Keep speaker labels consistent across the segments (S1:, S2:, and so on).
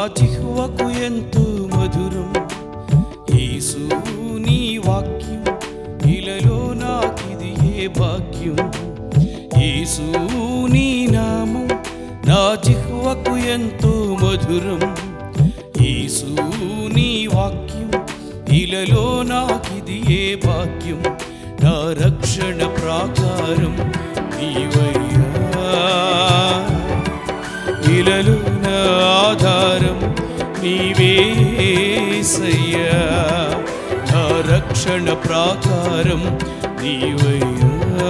S1: జిహ్వకు ఎంతో మధురం యేసు నీ వాక్యం ఇలలో నాకిది ఏ భాగ్యం యేసు నీ నామం నా జిహ్వకు ఎంతో మధురం యేసు నీ వాక్యం ఇలలో నాకిది ఏ భాగ్యం నా రక్షణ ప్రాకారం నీవయ్యా ఇలలో నా ఆధారం నీవేసయ్యా నా రక్షణ ప్రాకారం నీవయ్యా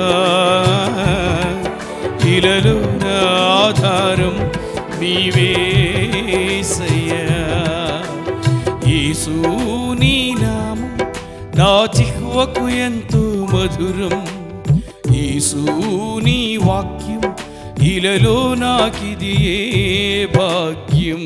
S1: ఇలలో నా ఆధారం నీవేసయ్యా యేసు నీ నామం నా జిహ్వకు ఎంతో మధురం యేసు నీ వాక్యం ఇలలో నాకిది ఏ భాగ్యం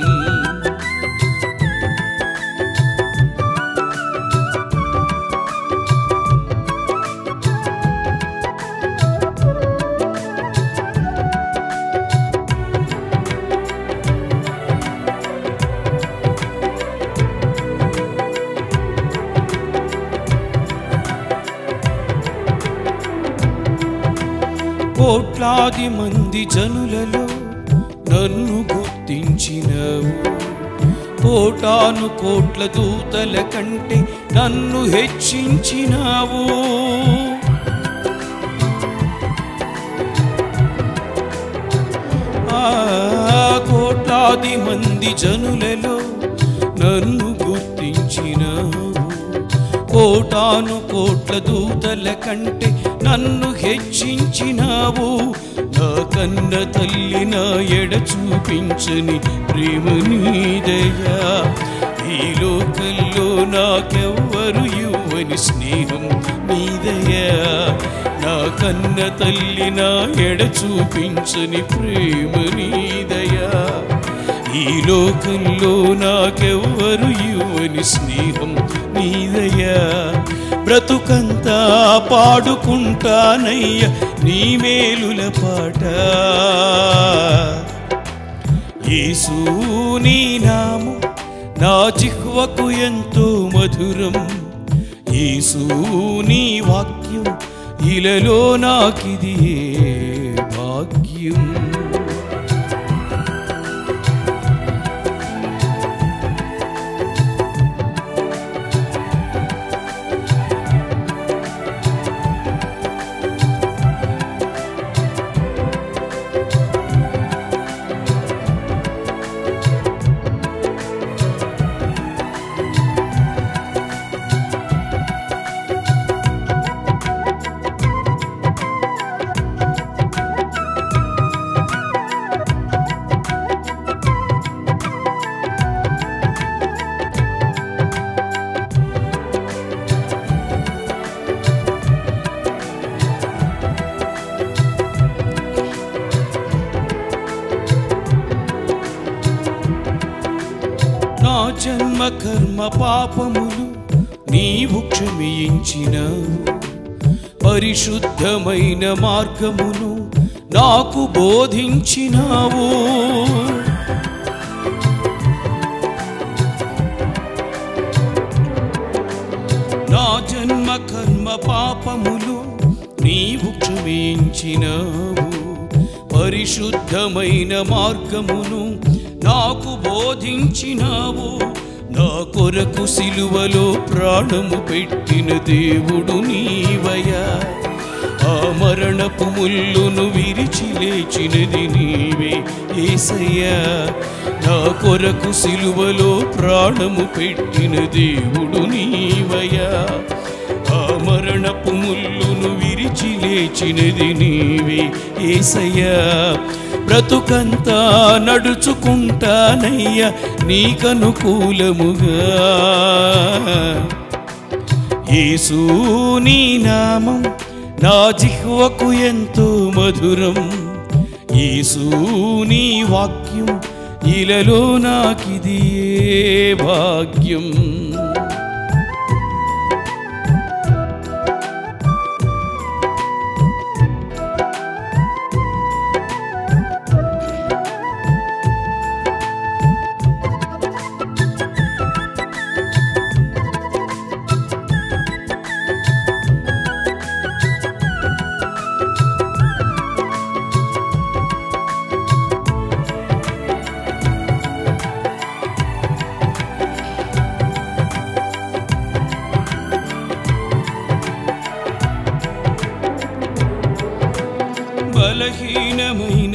S1: కోట్లాది మంది జనులలో నన్ను గుర్తించినవు కోటాను కోట్ల దూతల కంటే నన్ను హెచ్చించినావు ఆ కోట్లాది మంది జనులలో నన్ను గుర్తించినావు కోటాను కోట్ల దూతల కంటే నన్ను హెచ్చించినావు నా కన్న తల్లి నా ఎడ చూపించని ప్రేమ నీదయా ఈ లోకల్లో నాకెవ్వరు ఇవ్వని స్నేహం నీదయా నా కన్న తల్లి నా ఎడ చూపించని ప్రేమ నీదయా ఈ లోకంలో నాకెవ్వరు ఇవ్వని స్నేహం నీదయ్యా బ్రతుకంతా పాడుకుంటానయ్య నీ మేలుల పాట యేసు నీ నామం నా జిహ్వకు ఎంతో మధురం యేసు నీ వాక్యం ఇలలో నాకిది ఏ భాగ్యం నా జన్మ కర్మ పాపములు నీవు క్షమించినావు పరిశుద్ధమైన మార్గమును నాకు బోధించినావు నా జన్మ కర్మ పాపములు నీవు క్షమించినావు పరిశుద్ధమైన మార్గమును నాకు బోధించినావు నా కొరకు సిలువలో ప్రాణము పెట్టిన దేవుడు నీవయా ఆ మరణపు ముల్లును విరిచి లేచినది నీవే ఏసయ్యా నా కొరకు సిలువలో ప్రాణము పెట్టిన దేవుడు నీవయా ఆ మరణపు ముల్లును విరిచి లేచినది నీవే ఏసయ్యా బ్రతుకంతా నడుచుకుంటానయ్యా నీకనుకూలముగా యేసు నీ నామం నా జిహ్వకు ఎంతో మధురం యేసు నీ వాక్యం ఇలలో నాకిది ఏ భాగ్యం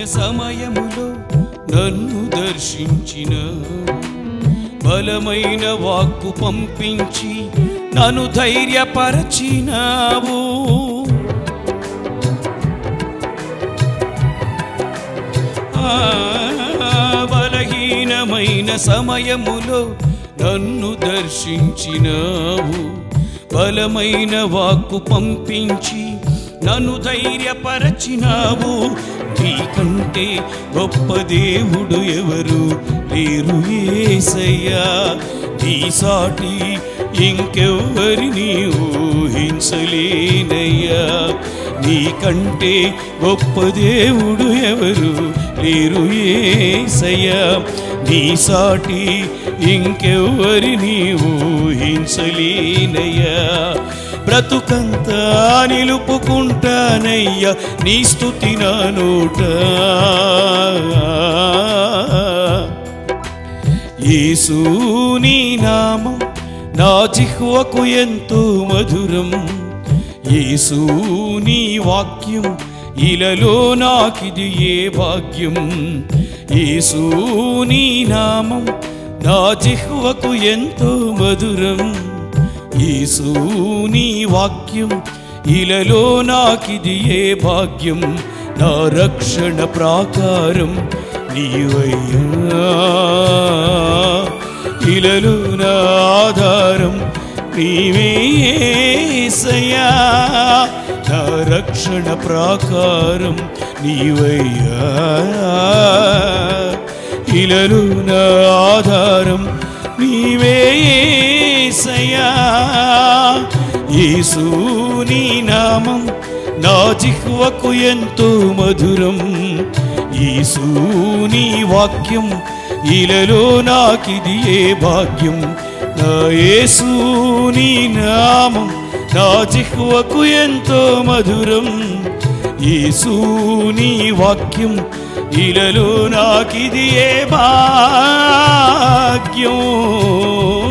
S1: సమయములో నన్ను దర్శించిన బలమైన వాక్కు పంపించి నన్ను ధైర్యపరచినావు ఆ, బలహీనమైన సమయములో నన్ను దర్శించినావు బలమైన వాక్కు పంపించి నన్ను ధైర్యపరచినావు నీకంటే గొప్ప దేవుడు ఎవరు లేరు ఏసయ్యా నీ సాటి ఇంకెవ్వరిని ఊహించలేనయ్యా నీకంటే గొప్ప దేవుడు ఎవరు లేరు ఏసయ్యా నీ సాటి ఇంకెవ్వరిని ఊహించలేనయ్యా బ్రతుకంతా నిలుపుకుంటానయ్యా నీ స్థుతి నా నోట యేసు నీ నామం నా జిహ్వకు ఎంతో మధురం యేసు నీ వాక్యం ఇలలో నాకిది ఏ భాగ్యం యేసు నీ నామం నా జిహ్వకు ఎంతో మధురం యేసు నీ వాక్యం ఇలలో నాకిది ఏ భాగ్యం నా రక్షణ ప్రాకారం నీవయ్యా ఇలలో నా ఆధారం నీవేసయ్యా నా రక్షణ ప్రాకారం నీవయ్యా ఇలలో నా ఆధారం నీవేసయ్యా యేసు నీ నామం నా జిహ్వకు ఎంతో మధురం యేసు నీ వాక్యం ఇలలో నాకిది ఏ భాగ్యం నా యేసు నీ నామం నా జిహ్వకు ఎంతో మధురం యేసు నీ వాక్యం ఇలలో నాకిది ఏ భాగ్యం